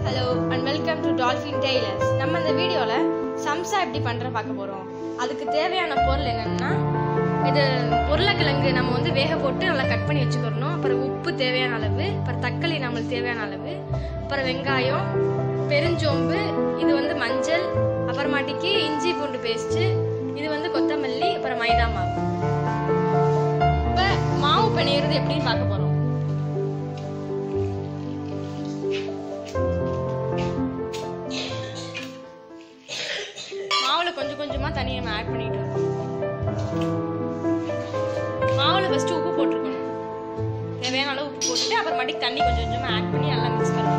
Hello and welcome to Dolphin Tailors நம்ம இந்த வீடியோவில் சம்சா எப்படி பண்ணுற பார்க்க போகிறோம் அதுக்கு தேவையான பொருள் என்னென்னா இது உருளைக்கிழங்கு நம்ம வந்து வேக போட்டு நல்லா கட் பண்ணி வச்சுக்கிறணும் அப்புறம் உப்பு தேவையான அளவு அப்புறம் தக்காளி நம்மளுக்கு தேவையான அளவு அப்புறம் வெங்காயம் பெருஞ்சோம்பு இது வந்து மஞ்சள் அப்புறமாட்டிக்கு இஞ்சி பூண்டு பேஸ்ட்டு இது வந்து கொத்தமல்லி அப்புறம் மைதா மாவு இப்போ மாவு பிணையிறது எப்படின்னு பார்க்க போகிறோம் மாவுல கொஞ்சம் கொஞ்சமா தண்ணி நம்ம ஆட் பண்ணிட்டு வரணும். மாவுல ஃபர்ஸ்ட் உப்பு போட்டுருக்கணும் தேவையான அளவு உப்பு போட்டுட்டு அப்புறமாட்டி தண்ணி கொஞ்சம் கொஞ்சமா ஆட் பண்ணி நல்லா மிக்ஸ் பண்ணணும்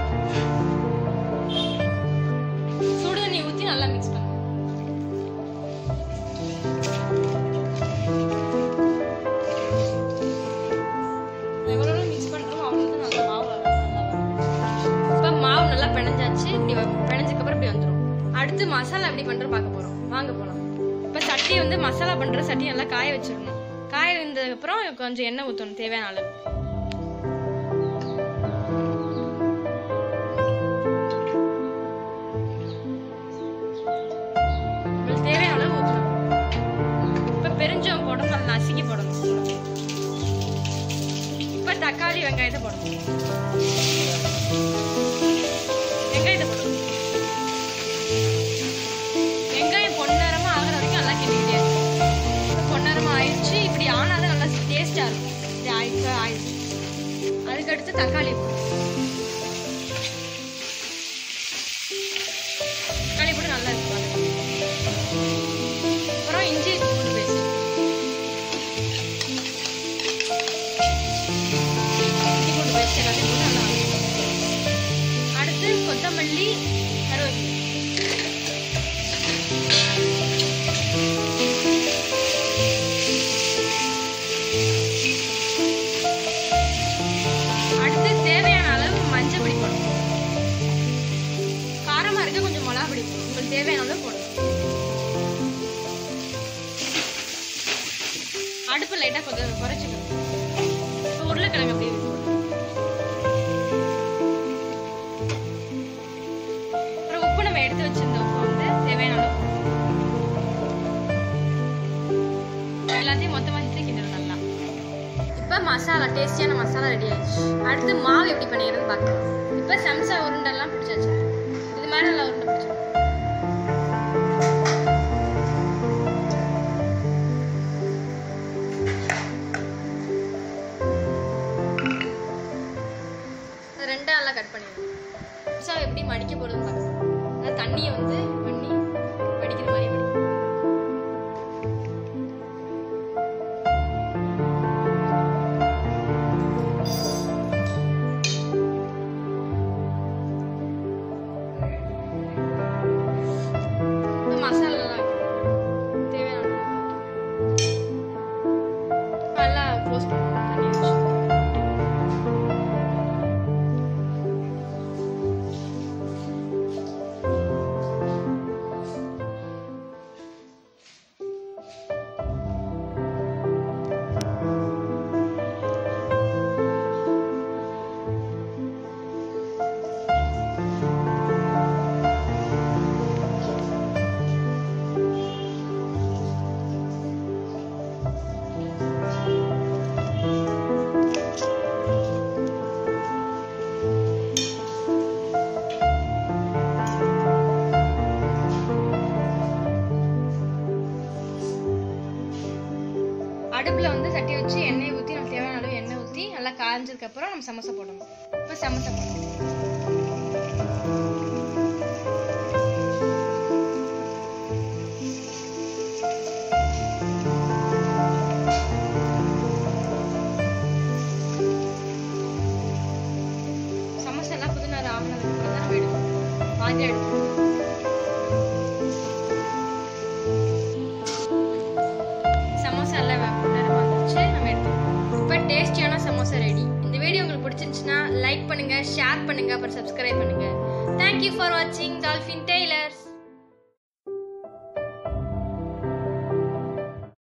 சுடு தண்ணி ஊத்தி நல்லா மிக்ஸ் பண்ணணும் எவ்வளோ மிக்ஸ் பண்றோமோ அவ்வளோ தான் நல்லா மாவு நல்லா வரும் இப்போ மாவு நல்லா பிணைஞ்சாச்சு இப்படி வ- பிணைஞ்சதுக்கு அப்புறம் இப்படி வந்துடும் அடுத்து மசாலா எப்படி பண்ற பார்க்க போறோம் வாங்க போலாம் இப்போ சட்டி வந்து மசாலா பண்ற சட்டி நல்லா காய வச்சிடணும் காய வந்ததுக்கு அப்புறம் கொஞ்சம் எண்ணெய் ஊற்றணும் தேவையான அளவு உங்களுக்கு தேவையான அளவு ஊற்றணும் இப்போ பெருஞ்சம் போடணும் நல்லா நசுக்கி போடணும் இப்போ தக்காளி வெங்காயத்தை போடணும் வெங்காயத்தை போடணும் வெங்காயம் பொன்னரமா ஆகுற வரைக்கும் நல்லா கிண்டிக்கிட்டே இருக்கும் இப்போ பொன்னரமா ஆயிடுச்சு இப்படி ஆனாதான் நல்லா டேஸ்டா இருக்கும் இப்படி ஆயிடுச்சு ஆயிடுச்சு அதுக்கடுத்து தக்காளி போடணும் தக்காளி போட்டு நல்லா இருக்கும் வதக்கணும். அப்புறம் இஞ்சி பூண்டு பேஸ்ட் இஞ்சி பூண்டு பேஸ்ட் எல்லாத்தையும் போட்டு நல்லா வதக்கணும். அடுத்து கொத்தமல்லி கருவேப்பிலை அடுத்து தேவையான அளவு மஞ்சள் பொடி போடணும் காரமா இருக்க கொஞ்சம் மிளகா பொடி போடணும் உங்களுக்கு தேவையான அளவு போடணும் அடுப்பு லைட்டா கொஞ்சம் குறைச்சிக்கணும் இப்போ உருளைக்கிழங்கு அப்படியே போடணும் அப்புறம் உப்பு நம்ம எடுத்து வச்சிருந்த உப்பு வந்து தேவையான அளவு போடணும். எல்லாத்தையும் மொத்தமா சேர்த்து கிண்டணும் நல்லா இப்போ மசாலா டேஸ்டியான மசாலா ரெடி ஆயிடுச்சு அடுத்து மாவு எப்படி பண்ணிக்கிறதுன்னு பார்க்கலாம் இப்போ சம்சா உருண்டெல்லாம் பிடிச்சாச்சு இது மாதிரி நல்லா உருண்டை பிடிச்சிடும் ரெண்டா நல்லா கட் பண்ணிடணும் சம்சா எப்படி மடிக்க போகிறதுன்னு பார்க்கலாம் அதாவது தண்ணியை வந்து இது பண்ணி மடிக்கிற மாதிரி மடிக்கணும் இப்போ மசாலாலாம் வைக்கணும். தேவையான அளவு. நல்லா க்ளோஸ் பண்ணணும் தண்ணி வச்சு அடுப்பில் வந்து சட்டி வச்சு எண்ணெய் ஊற்றி நமக்கு தேவையான அளவு எண்ணெய் ஊற்றி நல்லா காய்ஞ்சதுக்கு அப்புறம் நம்ம சமோசா போடணும் இப்போ சமோசா போடணும் சமோசா எல்லாம் புது நேரம் ஆகினதுக்கு அப்புறம் தான் நம்ம எடுக்கணும் பாதி எடுக்கணும் சமோசா எல்லாம் வெ- நேரமா வந்துருச்சு நம்ம எடுத்துக்கலாம் இப்போ டேஸ்டியான சமோசா ரெடி இந்த வீடியோ உங்களுக்கு பிடிச்சிருந்துச்சுன்னா லைக் பண்ணுங்க ஷேர் பண்ணுங்க அப்புறம் சப்ஸ்கிரைப் பண்ணுங்க தேங்க்யூ ஃபார் வாட்சிங் டால்ஃபின் டெய்லர்ஸ்